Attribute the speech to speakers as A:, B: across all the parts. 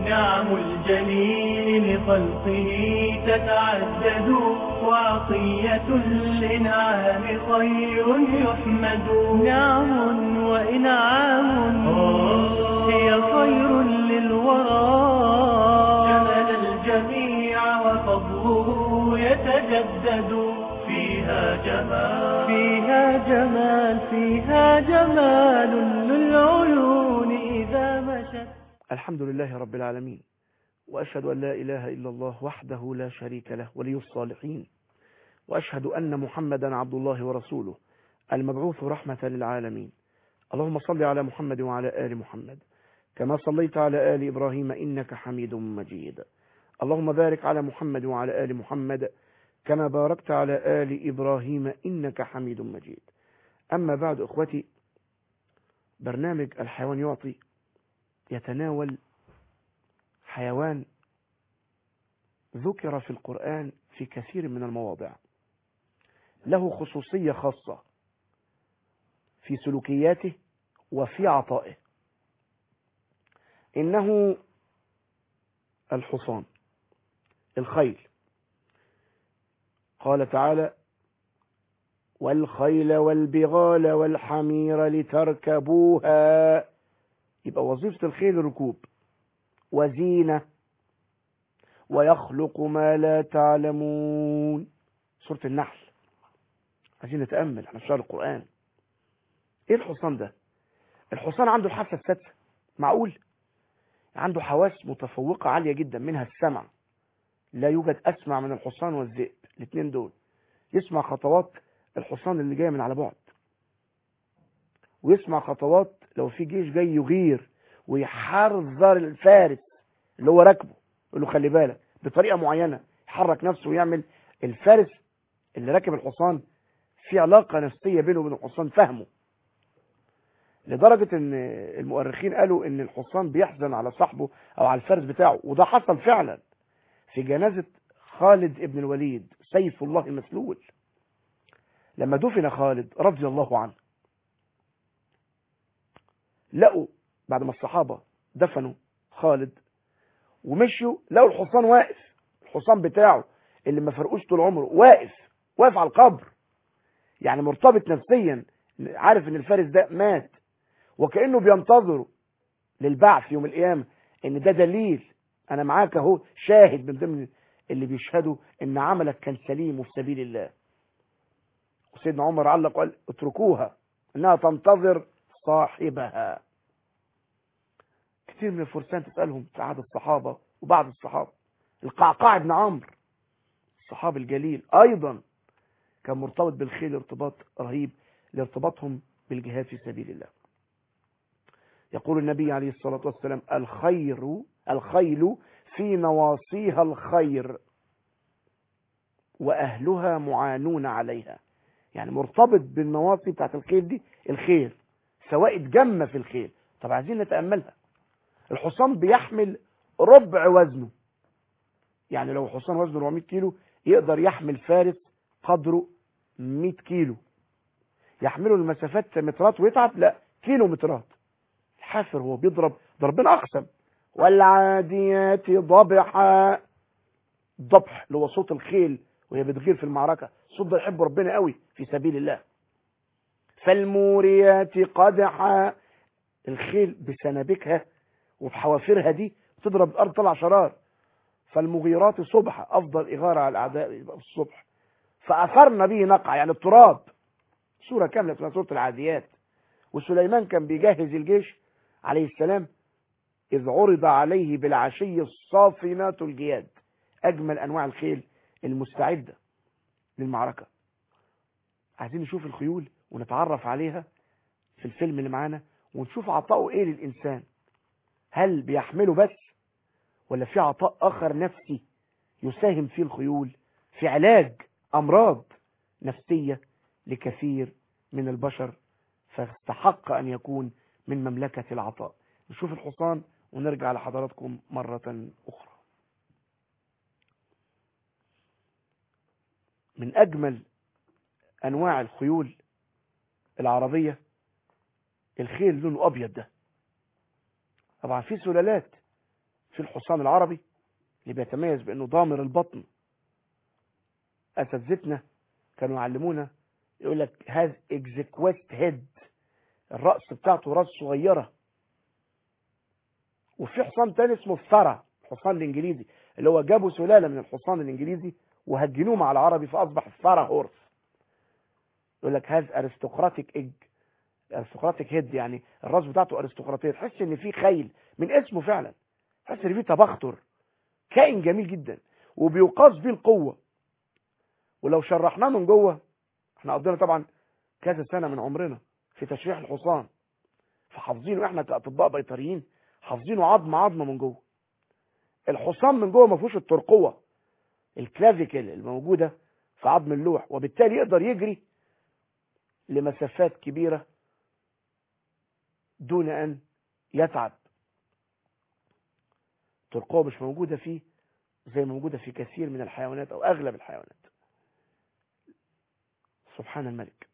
A: نعم الجليل لخلقه تتعدد وعطية الإنعام خير يحمد نعم وإنعام هي خير للورى جمل الجميع وفضله يتجدد فيها جمال فيها جمال فيها جمال للعيون إذا مشت
B: الحمد لله رب العالمين وأشهد أن لا إله إلا الله وحده لا شريك له ولي الصالحين وأشهد أن محمدا عبد الله ورسوله المبعوث رحمة للعالمين اللهم صل على محمد وعلى آل محمد كما صليت على آل إبراهيم إنك حميد مجيد اللهم بارك على محمد وعلى آل محمد كما باركت على آل إبراهيم إنك حميد مجيد أما بعد أخوتي برنامج الحيوان يعطي يتناول حيوان ذكر في القرآن في كثير من المواضع له خصوصية خاصة في سلوكياته وفي عطائه إنه الحصان الخيل قال تعالى والخيل والبغال والحمير لتركبوها يبقى وظيفة الخيل الركوب وزينة ويخلق ما لا تعلمون سورة النحل عايزين نتأمل احنا في شهر القرآن ايه الحصان ده الحصان عنده الحاسة السادسة معقول عنده حواس متفوقة عالية جدا منها السمع لا يوجد أسمع من الحصان والذئب الاثنين دول يسمع خطوات الحصان اللي جاي من على بعد ويسمع خطوات لو في جيش جاي يغير ويحرزر الفارس اللي هو راكبه يقول له خلي بالك بطريقة معينة يحرك نفسه ويعمل الفارس اللي راكب الحصان في علاقة نفسية بينه وبين الحصان فهمه لدرجة ان المؤرخين قالوا ان الحصان بيحزن على صاحبه او على الفارس بتاعه وده حصل فعلا في جنازة خالد ابن الوليد سيف الله المسلول لما دفن خالد رضي الله عنه لقوا بعد ما الصحابة دفنوا خالد ومشوا لقوا الحصان واقف الحصان بتاعه اللي ما فرقوش طول عمره واقف واقف على القبر يعني مرتبط نفسيا عارف ان الفارس ده مات وكأنه بينتظره للبعث يوم القيامة ان ده دليل انا معاك اهو شاهد من ضمن اللي بيشهدوا ان عملك كان سليم وفي سبيل الله وسيدنا عمر علق وقال اتركوها انها تنتظر صاحبها كتير من الفرسان تسألهم في عهد الصحابة وبعض الصحابة القعقاع بن عمرو الصحابي الجليل ايضا كان مرتبط بالخيل ارتباط رهيب لارتباطهم بالجهاد في سبيل الله يقول النبي عليه الصلاة والسلام الخير الخيل في نواصيها الخير وأهلها معانون عليها يعني مرتبط بالنواصي بتاعت الخيل دي الخير سواء اتجمى في الخيل طب عايزين نتأملها الحصان بيحمل ربع وزنه يعني لو حصان وزنه 400 كيلو يقدر يحمل فارس قدره 100 كيلو يحمله المسافات مترات ويتعب لا كيلو مترات الحافر هو بيضرب ضربين اقسم والعاديات ضبحا ضبح اللي هو صوت الخيل وهي بتغير في المعركة الصوت ده يحب ربنا قوي في سبيل الله فالموريات قدحا الخيل بسنابكها وبحوافرها دي تضرب الارض طلع شرار فالمغيرات صبح افضل اغارة على الاعداء يبقى الصبح فاثرنا به نقع يعني التراب سورة كاملة اسمها سورة العاديات وسليمان كان بيجهز الجيش عليه السلام إذ عرض عليه بالعشي الصافنات الجياد أجمل أنواع الخيل المستعدة للمعركة عايزين نشوف الخيول ونتعرف عليها في الفيلم اللي معانا ونشوف عطاؤه ايه للإنسان هل بيحمله بس ولا في عطاء آخر نفسي يساهم فيه الخيول في علاج أمراض نفسية لكثير من البشر فاستحق أن يكون من مملكة العطاء نشوف الحصان ونرجع لحضراتكم مرة أخرى من أجمل أنواع الخيول العربية الخيل لونه أبيض ده طبعا في سلالات في الحصان العربي اللي بيتميز بانه ضامر البطن اساتذتنا كانوا يعلمونا يقول لك هاز اكزيكويست هيد الراس بتاعته راس صغيره وفي حصان تاني اسمه الثرى الحصان الانجليزي اللي هو جابوا سلاله من الحصان الانجليزي وهجنوه مع العربي فاصبح الثرى هورس يقول لك هاز ارستقراطيك ايج ارستقراطيك هيد يعني الراس بتاعته ارستقراطيه تحس ان في خيل من اسمه فعلا تحس ان في تبختر كائن جميل جدا وبيقاس بيه القوه ولو شرحناه من جوه احنا قضينا طبعا كذا سنه من عمرنا في تشريح الحصان فحافظينه احنا كاطباء بيطريين حافظينه عظمه عظمه من جوه الحصان من جوه ما فيهوش الترقوه الكلافيكل الموجوده في عظم اللوح وبالتالي يقدر يجري لمسافات كبيره دون ان يتعب الترقوه مش موجوده فيه زي ما موجوده في كثير من الحيوانات او اغلب الحيوانات سبحان الملك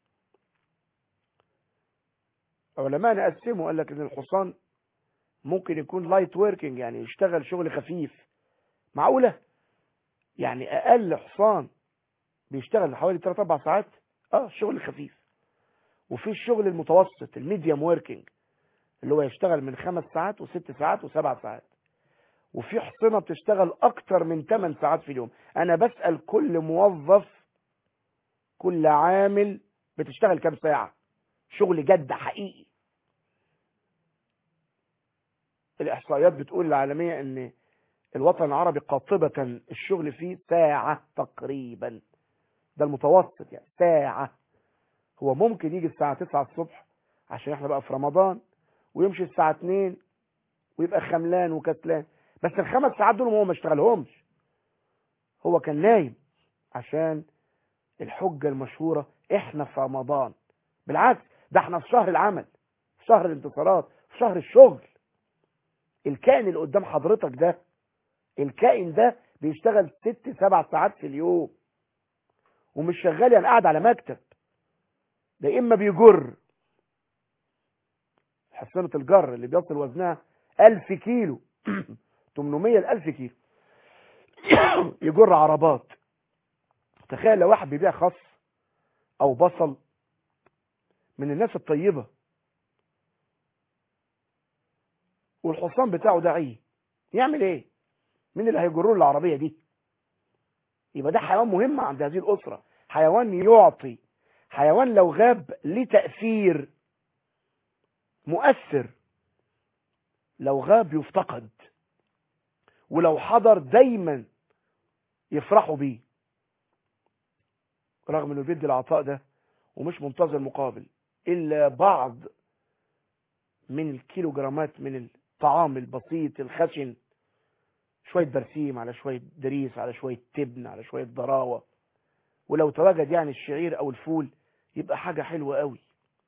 B: علماء قسموا قال لك ان الحصان ممكن يكون لايت وركينج يعني يشتغل شغل خفيف معقوله يعني اقل حصان بيشتغل حوالي 3 4 ساعات اه شغل خفيف وفي الشغل المتوسط الميديوم وركينج اللي هو يشتغل من خمس ساعات وست ساعات وسبع ساعات وفي حصنة بتشتغل اكتر من 8 ساعات في اليوم انا بسأل كل موظف كل عامل بتشتغل كام ساعة شغل جد حقيقي الاحصائيات بتقول العالمية ان الوطن العربي قاطبة الشغل فيه ساعة تقريبا ده المتوسط يعني ساعة هو ممكن يجي الساعة 9 الصبح عشان احنا بقى في رمضان ويمشي الساعة 2 ويبقى خملان وكسلان بس الخمس ساعات دول هو ما اشتغلهمش هو كان نايم عشان الحجة المشهورة احنا في رمضان بالعكس ده احنا في شهر العمل في شهر الانتصارات في شهر الشغل الكائن اللي قدام حضرتك ده الكائن ده بيشتغل ست سبع ساعات في اليوم ومش شغال يعني قاعد على مكتب ده اما بيجر حصانة الجر اللي بيصل وزنها 1000 كيلو 800 ل 1000 كيلو يجر عربات تخيل لو واحد بيبيع خس او بصل من الناس الطيبة والحصان بتاعه ده عيه يعمل ايه مين اللي هيجروا له العربية دي يبقى ده حيوان مهم عند هذه الأسرة حيوان يعطي حيوان لو غاب ليه تأثير مؤثر لو غاب يفتقد ولو حضر دايما يفرحوا بيه رغم انه بيدي العطاء ده ومش منتظر مقابل الا بعض من الكيلوجرامات من الطعام البسيط الخشن شوية برسيم على شوية دريس على شوية تبن على شوية ضراوة ولو تواجد يعني الشعير او الفول يبقى حاجة حلوة قوي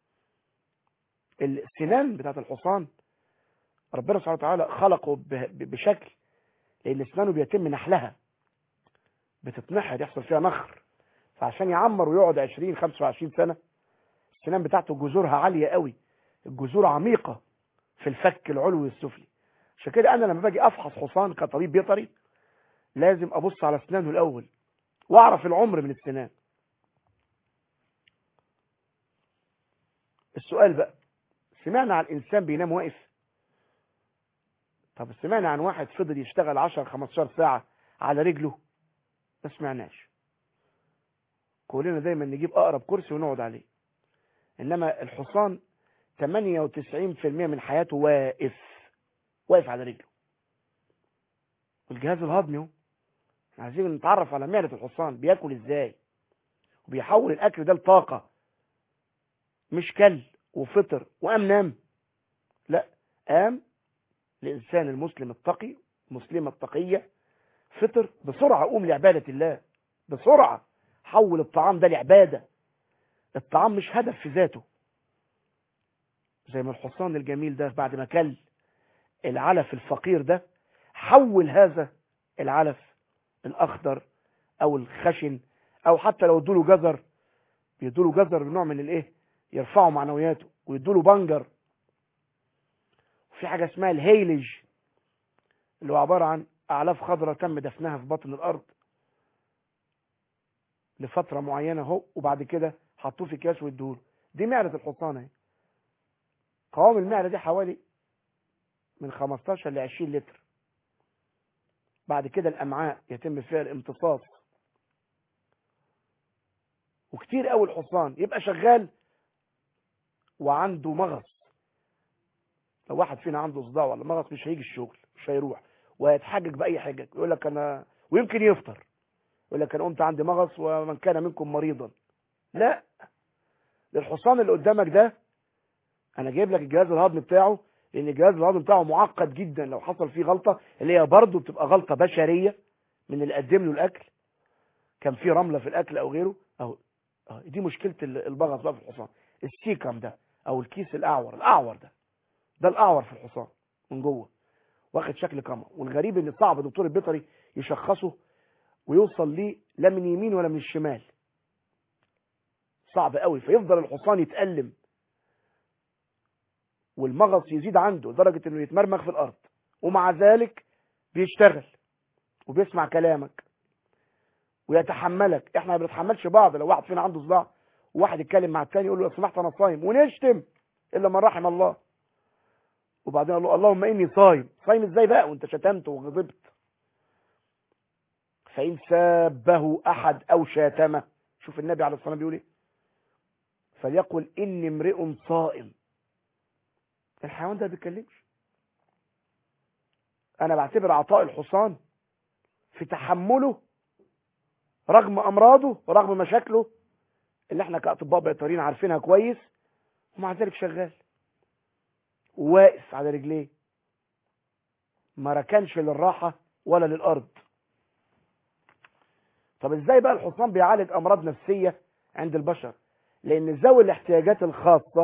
B: السنان بتاعت الحصان ربنا سبحانه وتعالى خلقه بشكل لان اسنانه بيتم نحلها بتتنحر يحصل فيها نخر فعشان يعمر ويقعد 20 25 سنة السنان بتاعته جذورها عالية قوي الجذور عميقة في الفك العلوي والسفلي عشان كده انا لما باجي افحص حصان كطبيب بيطري لازم ابص على اسنانه الاول واعرف العمر من السنان السؤال بقى سمعنا عن انسان بينام واقف طب سمعنا عن واحد فضل يشتغل 10 15 ساعة على رجله ما سمعناش كلنا دايما نجيب اقرب كرسي ونقعد عليه انما الحصان 98% من حياته واقف واقف على رجله والجهاز الهضمي اهو عايزين نتعرف على معدة الحصان بياكل ازاي وبيحول الاكل ده لطاقة مش كل وفطر وقام نام لا قام الانسان المسلم التقي المسلمة التقية فطر بسرعة قوم لعبادة الله بسرعة حول الطعام ده لعبادة الطعام مش هدف في ذاته زي ما الحصان الجميل ده بعد ما كل العلف الفقير ده حول هذا العلف الاخضر او الخشن او حتى لو ادوله جزر بيدوله جزر نوع من الايه يرفعوا اللي هو عبارة عن أعلاف خضراء تم دفنها في بطن الأرض لفترة معينة اهو وبعد كده حطوه في اكياس وادوه له. دي معدة الحصان اهي قوام المعدة دي حوالي من 15 ل 20 لتر بعد كده الأمعاء يتم فيها الامتصاص وكتير قوي الحصان يبقى شغال وعنده مغص لو واحد فينا عنده صداع ولا مغص مش هيجي الشغل مش هيروح ويتحجج بأي حاجة يقول لك أنا ويمكن يفطر يقول لك أنا قمت عندي مغص ومن كان منكم مريضا لا الحصان اللي قدامك ده أنا جايب لك الجهاز الهضمي بتاعه لأن الجهاز الهضمي بتاعه معقد جدا لو حصل فيه غلطة اللي هي برضه بتبقى غلطة بشرية من اللي قدم له الأكل كان فيه رملة في الأكل أو غيره أو أه دي مشكلة البغص بقى في الحصان السيكم ده أو الكيس الأعور الأعور ده ده الأعور في الحصان من جوه واخد شكل كما والغريب ان صعب الدكتور البيطري يشخصه ويوصل ليه لا من يمين ولا من الشمال صعب قوي فيفضل الحصان يتألم والمغص يزيد عنده لدرجة انه يتمرمغ في الارض ومع ذلك بيشتغل وبيسمع كلامك ويتحملك احنا ما بنتحملش بعض لو واحد فينا عنده صداع وواحد يتكلم مع التاني يقول له لو سمحت انا صايم ونشتم الا من رحم الله وبعدين قال له اللهم اني صايم صايم ازاي بقى وانت شتمت وغضبت فان سابه احد او شاتمه شوف النبي عليه الصلاه والسلام بيقول ايه فليقل اني امرئ صائم الحيوان ده ما بيتكلمش انا بعتبر عطاء الحصان في تحمله رغم امراضه ورغم مشاكله اللي احنا كاطباء بيطريين عارفينها كويس ومع ذلك شغال واقف على رجليه ما ركنش للراحة ولا للأرض طب ازاي بقى الحصان بيعالج أمراض نفسية عند البشر لأن ذوي الاحتياجات الخاصة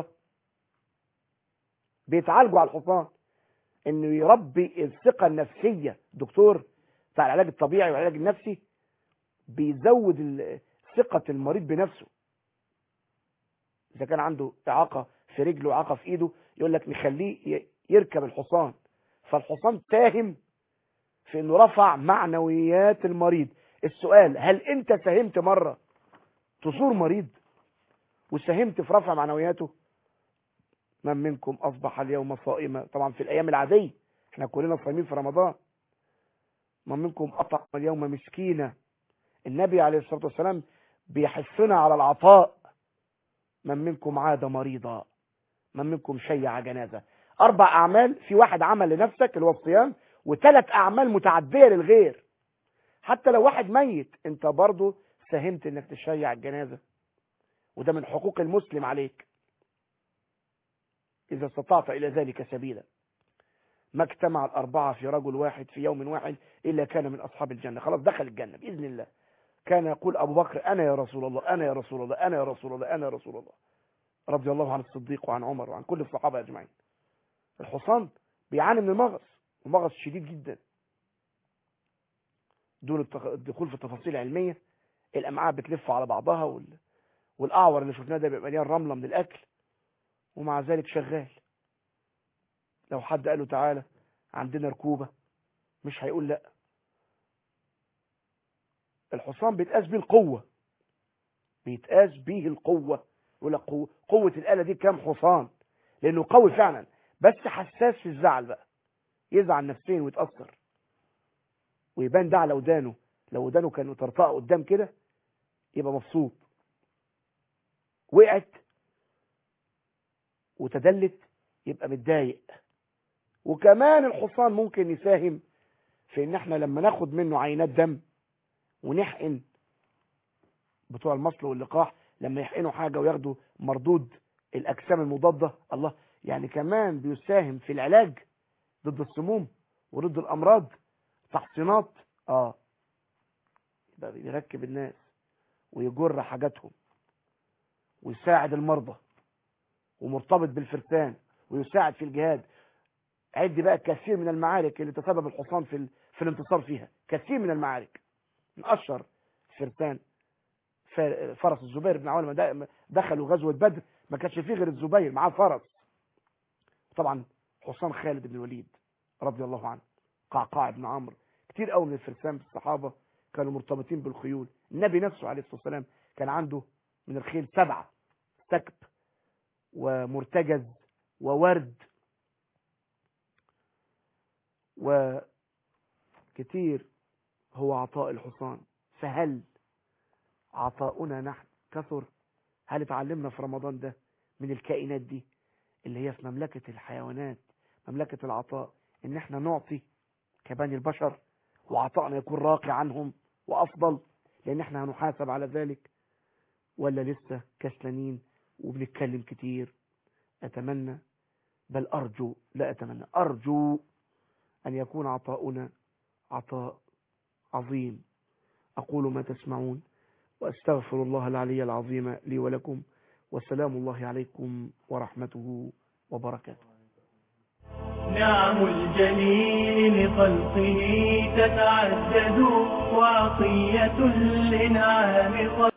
B: بيتعالجوا على الحصان انه يربي الثقة النفسية دكتور بتاع العلاج الطبيعي والعلاج النفسي بيزود ثقة المريض بنفسه اذا كان عنده اعاقة في رجله اعاقة في ايده يقول لك نخليه يركب الحصان فالحصان ساهم في انه رفع معنويات المريض السؤال هل انت ساهمت مرة تزور مريض وساهمت في رفع معنوياته من منكم اصبح اليوم صائما طبعا في الايام العادية احنا كلنا صايمين في رمضان من منكم اطعم اليوم مسكينا النبي عليه الصلاة والسلام بيحثنا على العطاء من منكم عاد مريضا من منكم شيع جنازة أربع أعمال في واحد عمل لنفسك اللي هو الصيام وثلاث أعمال متعدية للغير حتى لو واحد ميت أنت برضه ساهمت إنك تشيع الجنازة وده من حقوق المسلم عليك إذا استطعت إلى ذلك سبيلا ما اجتمع الأربعة في رجل واحد في يوم واحد إلا كان من أصحاب الجنة خلاص دخل الجنة بإذن الله كان يقول أبو بكر أنا يا رسول الله أنا يا رسول الله أنا يا رسول الله أنا يا رسول الله رضي الله عن الصديق وعن عمر وعن كل الصحابة أجمعين الحصان بيعاني من المغص ومغص شديد جدا دون الدخول في التفاصيل العلمية الأمعاء بتلف على بعضها وال... والأعور اللي شفناه ده بيبقى مليان رملة من الأكل ومع ذلك شغال لو حد قال له تعالى عندنا ركوبة مش هيقول لا الحصان بيتقاس بيه القوة بيتقاس بيه القوة يقول لك قوة, قوة الآلة دي كام حصان لأنه قوي فعلا بس حساس في الزعل بقى يزعل نفسيا ويتأثر ويبان ده على ودانه لو ودانه كانوا ترطقه قدام كده يبقى مبسوط وقعت وتدلت يبقى متضايق وكمان الحصان ممكن يساهم في ان احنا لما ناخد منه عينات دم ونحقن بتوع المصل واللقاح لما يحقنوا حاجة وياخدوا مردود الأجسام المضادة الله يعني كمان بيساهم في العلاج ضد السموم وضد الأمراض تحصينات اه يبقى بيركب الناس ويجر حاجاتهم ويساعد المرضى ومرتبط بالفرسان ويساعد في الجهاد عد بقى كثير من المعارك اللي تسبب الحصان في ال... في الانتصار فيها كثير من المعارك من اشهر فرسان فرس الزبير بن عوام لما دخلوا غزوة بدر ما كانش فيه غير الزبير معاه فرس طبعا حصان خالد بن الوليد رضي الله عنه قعقاع بن عمرو كتير قوي من الفرسان الصحابة كانوا مرتبطين بالخيول النبي نفسه عليه الصلاة والسلام كان عنده من الخيل سبعة سكب ومرتجز وورد وكتير هو عطاء الحصان فهل عطاؤنا نحن كثر هل اتعلمنا في رمضان ده من الكائنات دي اللي هي في مملكة الحيوانات مملكة العطاء ان احنا نعطي كبني البشر وعطائنا يكون راقي عنهم وافضل لان احنا هنحاسب على ذلك ولا لسه كسلانين وبنتكلم كتير اتمنى بل ارجو لا اتمنى ارجو ان يكون عطاؤنا عطاء عظيم اقول ما تسمعون واستغفر الله العلي العظيم لي ولكم والسلام الله عليكم ورحمته وبركاته
A: نعم الجليل لخلقه تتعدد وعطية الإنعام